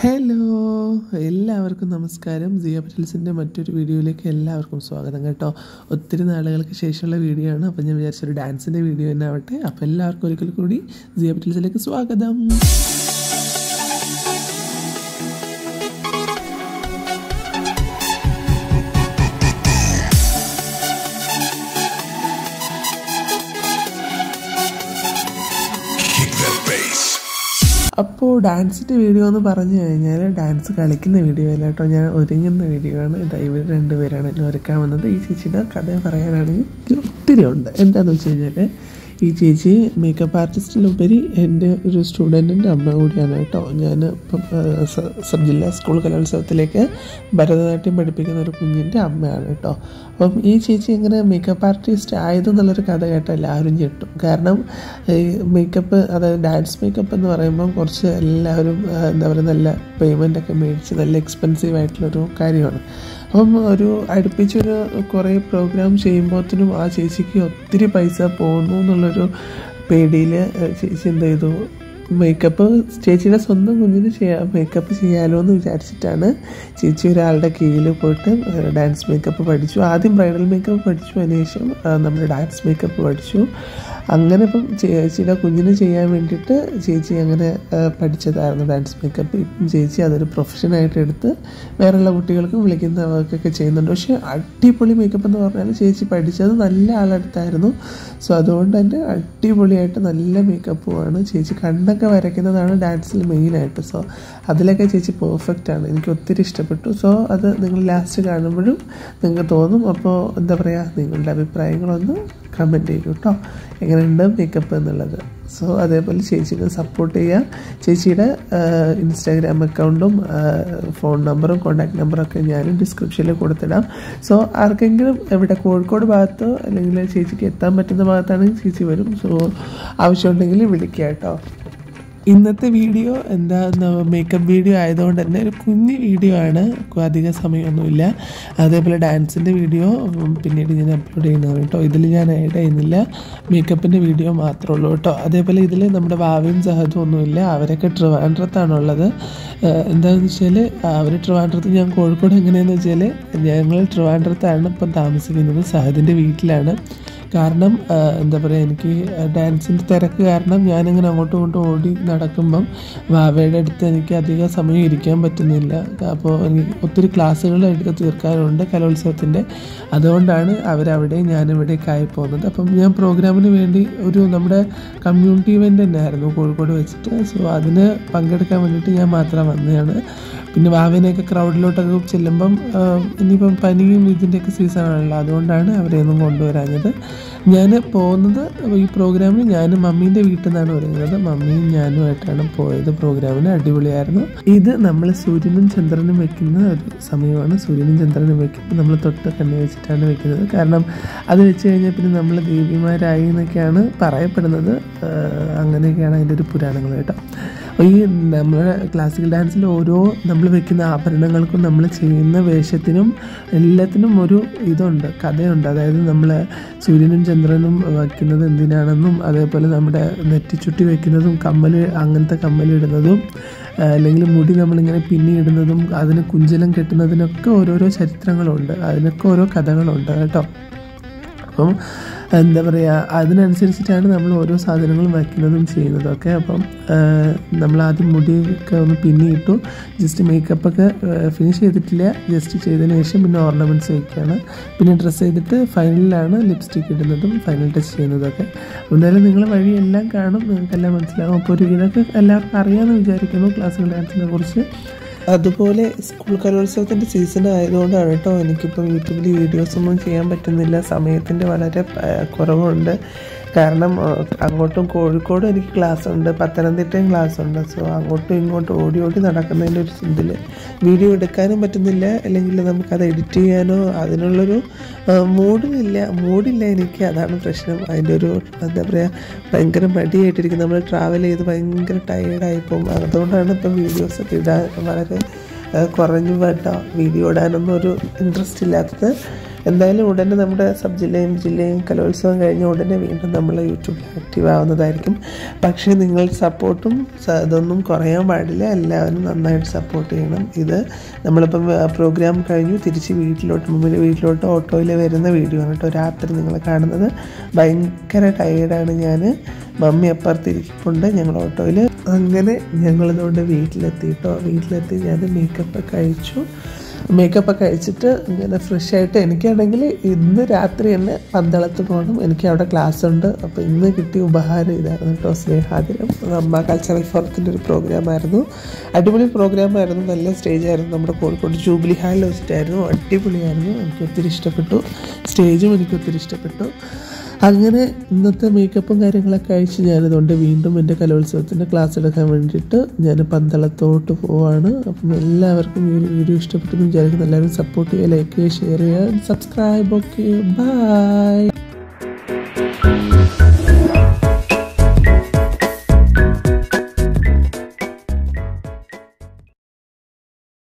Hello എല്ലാവർക്കും നമസ്കാരം സിയ പറ്റൽസിൻ്റെ മറ്റൊരു വീഡിയോയിലേക്ക് എല്ലാവർക്കും സ്വാഗതം കേട്ടോ ഒത്തിരി നാളുകൾക്ക് ശേഷമുള്ള വീഡിയോ ആണ് അപ്പോൾ ഞാൻ വിചാരിച്ചൊരു ഡാൻസിൻ്റെ വീഡിയോ തന്നെ ആവട്ടെ അപ്പോൾ എല്ലാവർക്കും ഒരിക്കൽ കൂടി സിയ പറ്റൽസിലേക്ക് സ്വാഗതം Kick that bass. അപ്പോൾ ഡാൻസിൻ്റെ വീഡിയോ എന്ന് പറഞ്ഞു കഴിഞ്ഞാൽ ഡാൻസ് കളിക്കുന്ന വീഡിയോ അല്ല കേട്ടോ ഞാൻ ഒരുങ്ങുന്ന വീഡിയോ ആണ് ഇതാ ഇവർ രണ്ടുപേരാണ് എന്നെ ഒരുക്കാൻ വന്നത് ഈ ചേച്ചിയുടെ കഥ പറയാനാണെങ്കിൽ ഒത്തിരി ഉണ്ട് എന്താണെന്ന് വെച്ച് കഴിഞ്ഞാൽ ഈ ചേച്ചി മേക്കപ്പ് ആർട്ടിസ്റ്റിലുപരി എൻ്റെ ഒരു സ്റ്റുഡൻറ്റിൻ്റെ അമ്മ കൂടിയാണ് കേട്ടോ ഞാൻ ഇപ്പം ആ, സ- സബ് ജില്ലാ സ്കൂൾ കലോത്സവത്തിലേക്ക് ഭരതനാട്യം പഠിപ്പിക്കുന്ന ഒരു കുഞ്ഞിൻ്റെ അമ്മയാണ് കേട്ടോ അപ്പം ഈ ചേച്ചി എങ്ങനെ മേക്കപ്പ് ആർട്ടിസ്റ്റ് ആയതെന്നുള്ളൊരു കഥ കേട്ടാൽ എല്ലാവരും ഞെട്ടും കാരണം ഈ മേക്കപ്പ് അതായത് ഡാൻസ് മേക്കപ്പ് എന്ന് പറയുമ്പം കുറച്ച് എല്ലാവരും ആ, എന്താ പറയുക നല്ല പേയ്മെൻ്റ് ഒക്കെ മേടിച്ച് നല്ല എക്സ്പെൻസീവ് ആയിട്ടുള്ളൊരു കാര്യമാണ് അപ്പം ഒരു അടുപ്പിച്ചൊരു കുറേ പ്രോഗ്രാം ചെയ്യുമ്പോഴത്തേനും ആ ചേച്ചിക്ക് ഒത്തിരി പൈസ പോകുന്നു എന്നുള്ളൊരു പേടിയിൽ ചേച്ചി എന്ത് ചെയ്തു മേക്കപ്പ് ചേച്ചിയുടെ സ്വന്തം കുഞ്ഞിന് ചെയ്യാം മേക്കപ്പ് ചെയ്യാലോ എന്ന് വിചാരിച്ചിട്ടാണ് ചേച്ചി ഒരാളുടെ കീഴിൽ പോയിട്ട് ഡാൻസ് മേക്കപ്പ് പഠിച്ചു ആദ്യം ബ്രൈഡൽ മേക്കപ്പ് പഠിച്ചു അതിനുശേഷം ആ, നമ്മുടെ ഡാൻസ് മേക്കപ്പ് പഠിച്ചു അങ്ങനെ ഇപ്പം ചേച്ചിയുടെ കുഞ്ഞിന് ചെയ്യാൻ വേണ്ടിയിട്ട് ചേച്ചി അങ്ങനെ ആ, പഠിച്ചതായിരുന്നു ഡാൻസ് മേക്കപ്പ് ഇപ്പം ചേച്ചി അതൊരു പ്രൊഫഷനായിട്ട് എടുത്ത് വേറെയുള്ള കുട്ടികൾക്കും വിളിക്കുന്ന വർക്കൊക്കെ ചെയ്യുന്നുണ്ട് പക്ഷേ അടിപൊളി മേക്കപ്പ് എന്ന് പറഞ്ഞാൽ ചേച്ചി പഠിച്ചത് നല്ല ആളടുത്തായിരുന്നു സോ അതുകൊണ്ട് തന്നെ അടിപൊളിയായിട്ട് നല്ല മേക്കപ്പുമാണ് ചേച്ചി കണ്ണൊക്കെ വരയ്ക്കുന്നതാണ് ഡാൻസിൽ മെയിനായിട്ട് സോ അതിലൊക്കെ ചേച്ചി പെർഫെക്റ്റ് ആണ് എനിക്ക് ഒത്തിരി ഇഷ്ടപ്പെട്ടു സോ അത് നിങ്ങൾ ലാസ്റ്റ് കാണുമ്പോഴും നിങ്ങൾക്ക് തോന്നും അപ്പോൾ എന്താ പറയുക നിങ്ങളുടെ അഭിപ്രായങ്ങളൊന്ന് കമൻറ്റ് ചെയ്യൂ കേട്ടോ എങ്ങനെയുണ്ട് മേക്കപ്പ് എന്നുള്ളത് സോ അതേപോലെ ചേച്ചിനെ സപ്പോർട്ട് ചെയ്യുക ചേച്ചിയുടെ ഇൻസ്റ്റാഗ്രാം അക്കൗണ്ടും ഫോൺ നമ്പറും കോൺടാക്ട് നമ്പറൊക്കെ ഞാൻ ഡിസ്ക്രിപ്ഷനിൽ കൊടുത്തിടാം സോ ആർക്കെങ്കിലും ഇവിടെ കോഴിക്കോട് ഭാഗത്തോ അല്ലെങ്കിൽ ചേച്ചിക്ക് എത്താൻ പറ്റുന്ന ഭാഗത്താണെങ്കിൽ ചേച്ചി വരും സോ ആവശ്യമുണ്ടെങ്കിൽ വിളിക്കുക കേട്ടോ ഇന്നത്തെ വീഡിയോ എന്താ മേക്കപ്പ് വീഡിയോ ആയതുകൊണ്ട് തന്നെ ഒരു കുഞ്ഞ് വീഡിയോ ആണ് അധിക സമയമൊന്നുമില്ല അതേപോലെ ഡാൻസിൻ്റെ വീഡിയോ ഉം, പിന്നീട് ഞാൻ അപ്ലോഡ് ചെയ്യുന്നതാണ് കേട്ടോ ഇതിൽ ഞാൻ ആഡ് ചെയ്യുന്നില്ല മേക്കപ്പിൻ്റെ വീഡിയോ മാത്രമേ ഉള്ളൂ കേട്ടോ അതേപോലെ ഇതിൽ നമ്മുടെ ഭാവിയും സഹതും ഒന്നുമില്ല അവരൊക്കെ ട്രിവാൻഡ്രത്താണുള്ളത് ഏഹ് എന്താണെന്ന് വെച്ചാൽ അവർ ട്രിവാൻഡ്രത്ത് ഞാൻ കോഴിക്കോട് എങ്ങനെയാണെന്ന് വെച്ചാൽ ഞങ്ങൾ ട്രിവാൻഡ്രത്താണ് ഇപ്പം താമസിക്കുന്നത് സഹദിൻ്റെ വീട്ടിലാണ് കാരണം ആ, എന്താ പറയുക എനിക്ക് ഡാൻസിൻ്റെ തിരക്ക് കാരണം ഞാനിങ്ങനെ അങ്ങോട്ടും ഇങ്ങോട്ടും ഓടി നടക്കുമ്പം വാവയുടെ അടുത്ത് എനിക്ക് അധികം സമയം ഇരിക്കാൻ പറ്റുന്നില്ല അപ്പോൾ എനിക്ക് ഒത്തിരി ക്ലാസ്സുകൾ എടുത്ത് തീർക്കാനുണ്ട് കലോത്സവത്തിൻ്റെ അതുകൊണ്ടാണ് അവരവിടെ ഞാനിവിടേക്ക് ആയി പോകുന്നത് അപ്പം ഞാൻ പ്രോഗ്രാമിന് വേണ്ടി ഒരു നമ്മുടെ കമ്മ്യൂണിറ്റി ഇവൻ്റ് തന്നെ ആയിരുന്നു കോഴിക്കോട് വെച്ചിട്ട് സോ അതിന് പങ്കെടുക്കാൻ വേണ്ടിയിട്ട് ഞാൻ മാത്രം വന്നതാണ് പിന്നെ വാവിനെയൊക്കെ ക്രൗഡിലോട്ടൊക്കെ ചെല്ലുമ്പം ആ, ഇനിയിപ്പം പനിയും ഇതിൻ്റെയൊക്കെ സീസണാണല്ലോ അതുകൊണ്ടാണ് അവരെയൊന്നും കൊണ്ടുവരാഞ്ഞത് ഞാൻ പോകുന്നത് ഈ പ്രോഗ്രാമിന് ഞാനും മമ്മീൻ്റെ വീട്ടിൽ നിന്നാണ് വരുന്നത് മമ്മിയും ഞാനുമായിട്ടാണ് പോയത് പ്രോഗ്രാമിന് അടിപൊളിയായിരുന്നു ഇത് നമ്മൾ സൂര്യനും ചന്ദ്രനും വെക്കുന്ന ഒരു സമയമാണ് സൂര്യനും ചന്ദ്രനും വെക്കുമ്പോൾ നമ്മൾ തൊട്ട് കണ്ണു വെച്ചിട്ടാണ് വെക്കുന്നത് കാരണം അത് വെച്ച് കഴിഞ്ഞാൽ പിന്നെ നമ്മൾ ദേവിമാരായി എന്നൊക്കെയാണ് പറയപ്പെടുന്നത് ആ, അങ്ങനെയൊക്കെയാണ് അതിൻ്റെ ഒരു പുരാണങ്ങൾ കേട്ടോ അപ്പോൾ ഈ നമ്മുടെ ക്ലാസിക്കൽ ഡാൻസിൽ ഓരോ നമ്മൾ വെക്കുന്ന ആഭരണങ്ങൾക്കും നമ്മൾ ചെയ്യുന്ന വേഷത്തിനും എല്ലാത്തിനും ഒരു ഇതുണ്ട് കഥയുണ്ട് അതായത് നമ്മൾ സൂര്യനും ചന്ദ്രനും വയ്ക്കുന്നത് എന്തിനാണെന്നും അതേപോലെ നമ്മുടെ നെറ്റിച്ചുട്ടി വെക്കുന്നതും കമ്മൽ അങ്ങനത്തെ കമ്മൽ ഇടുന്നതും ആ, അല്ലെങ്കിൽ മുടി നമ്മളിങ്ങനെ പിന്നി ഇടുന്നതും അതിന് കുഞ്ചലം കെട്ടുന്നതിനൊക്കെ ഓരോരോ ചരിത്രങ്ങളുണ്ട് അതിനൊക്കെ ഓരോ കഥകളുണ്ട് കേട്ടോ അപ്പം എന്താ പറയുക അതിനനുസരിച്ചിട്ടാണ് നമ്മൾ ഓരോ സാധനങ്ങളും വയ്ക്കുന്നതും ചെയ്യുന്നതും ഒക്കെ അപ്പം നമ്മൾ ആദ്യം മുടിയൊക്കെ ഒന്ന് പിന്നിയിട്ടു ജസ്റ്റ് മേക്കപ്പൊക്കെ ഫിനിഷ് ചെയ്തിട്ടില്ല ജസ്റ്റ് ചെയ്തതിന് ശേഷം പിന്നെ ഓർണമെൻറ്റ്സ് വയ്ക്കുകയാണ് പിന്നെ ഡ്രസ്സ് ചെയ്തിട്ട് ഫൈനലിലാണ് ലിപ്സ്റ്റിക് ഇടുന്നതും ഫൈനൽ ടച്ച് ചെയ്യുന്നതൊക്കെ എന്തായാലും നിങ്ങൾ വഴിയെല്ലാം കാണും നിങ്ങൾക്കെല്ലാം മനസ്സിലാകും അപ്പോൾ ഒരു ഇതൊക്കെ എല്ലാവർക്കും അറിയാമെന്ന് വിചാരിക്കുന്നു ക്ലാസിക്കൽ ഡാൻസിനെ കുറിച്ച് അതുപോലെ സ്കൂൾ കലോത്സവത്തിൻ്റെ സീസൺ ആയതുകൊണ്ടാണ് കേട്ടോ എനിക്കിപ്പം യൂട്യൂബിൽ വീഡിയോസ് ഒന്നും ചെയ്യാൻ പറ്റുന്നില്ല സമയത്തിൻ്റെ വളരെ ആ, കുറവുണ്ട് കാരണം ആ, അങ്ങോട്ടും കോഴിക്കോടും എനിക്ക് ക്ലാസ് ഉണ്ട് പത്തനംതിട്ടയും ക്ലാസ് ഉണ്ട് സോ അങ്ങോട്ടും ഇങ്ങോട്ടും ഓടി ഓടി നടക്കുന്നതിൻ്റെ ഒരു ഇതിൽ വീഡിയോ എടുക്കാനും പറ്റുന്നില്ല അല്ലെങ്കിൽ നമുക്കത് എഡിറ്റ് ചെയ്യാനോ അതിനുള്ളൊരു മൂഡില്ല മൂഡില്ല എനിക്ക് അതാണ് പ്രശ്നം അതിൻ്റെ ഒരു എന്താ പറയുക ഭയങ്കര മടിയായിട്ടിരിക്കും നമ്മൾ ട്രാവൽ ചെയ്ത് ഭയങ്കര ടയേർഡായി പോകും അതുകൊണ്ടാണ് ഇപ്പം വീഡിയോസൊക്കെ ഇടാൻ വളരെ ആ, കുറഞ്ഞു കേട്ടോ വീഡിയോ ഇടാനൊന്നും ഒരു ഇൻട്രസ്റ്റ് ഇല്ലാത്തത് എന്തായാലും ഉടനെ നമ്മുടെ സബ് ജില്ലയും ജില്ലയും കലോത്സവം കഴിഞ്ഞ ഉടനെ വീണ്ടും നമ്മൾ യൂട്യൂബിൽ ആക്റ്റീവ് ആവുന്നതായിരിക്കും പക്ഷേ നിങ്ങളുടെ സപ്പോർട്ടും സ- ഇതൊന്നും കുറയാൻ പാടില്ല എല്ലാവരും നന്നായിട്ട് സപ്പോർട്ട് ചെയ്യണം ഇത് നമ്മളിപ്പം പ്രോഗ്രാം കഴിഞ്ഞു തിരിച്ച് വീട്ടിലോട്ട് മുമ്പിൽ വീട്ടിലോട്ട് ഓട്ടോയിൽ വരുന്ന വീഡിയോ ആണ് കേട്ടോ രാത്രി നിങ്ങൾ കാണുന്നത് ഭയങ്കര ടയേർഡാണ് ഞാൻ മമ്മി അപ്പുറത്തിരിപ്പുണ്ട് ഞങ്ങൾ ഓട്ടോയിൽ അങ്ങനെ ഞങ്ങളിതുകൊണ്ട് വീട്ടിലെത്തി കേട്ടോ വീട്ടിലെത്തി ഞാൻ മേക്കപ്പ് കഴിച്ചു മേക്കപ്പ് ഒക്കെ കഴിച്ചിട്ട് ഇങ്ങനെ ഫ്രഷ് ആയിട്ട് എനിക്കാണെങ്കിൽ ഇന്ന് രാത്രി തന്നെ പന്തളത്ത് പോകണം എനിക്ക് അവിടെ ക്ലാസ് ഉണ്ട് അപ്പോൾ ഇന്ന് കിട്ടിയ ഉപഹാരം ഇതായിരുന്നു കേട്ടോ സ്നേഹാതിരം അമ്മ കൾച്ചറൽ ഫോറത്തിൻ്റെ ഒരു പ്രോഗ്രാം ആയിരുന്നു അടിപൊളി പ്രോഗ്രാം ആയിരുന്നു നല്ല സ്റ്റേജ് ആയിരുന്നു നമ്മുടെ കോഴിക്കോട് ജൂബിലി ഹാളിൽ വെച്ചിട്ടായിരുന്നു അടിപൊളിയായിരുന്നു എനിക്ക് ഒത്തിരി ഇഷ്ടപ്പെട്ടു സ്റ്റേജും എനിക്ക് ഒത്തിരി ഇഷ്ടപ്പെട്ടു അങ്ങനെ ഇന്നത്തെ മേക്കപ്പും കാര്യങ്ങളൊക്കെ അയച്ച് ഞാനിതുകൊണ്ട് വീണ്ടും എൻ്റെ കലോത്സവത്തിൻ്റെ ക്ലാസ് എടുക്കാൻ വേണ്ടിയിട്ട് ഞാൻ പന്തളത്തോട്ട് പോവാണ് അപ്പം എല്ലാവർക്കും ഈ ഒരു വീഡിയോ ഇഷ്ടപ്പെട്ടെന്ന് വിചാരിക്കുന്നു എല്ലാവരും സപ്പോർട്ട് ചെയ്യുക ലൈക്ക് ചെയ്യുക ഷെയർ ചെയ്യുക സബ്സ്ക്രൈബ് ഓക്കെ ബൈ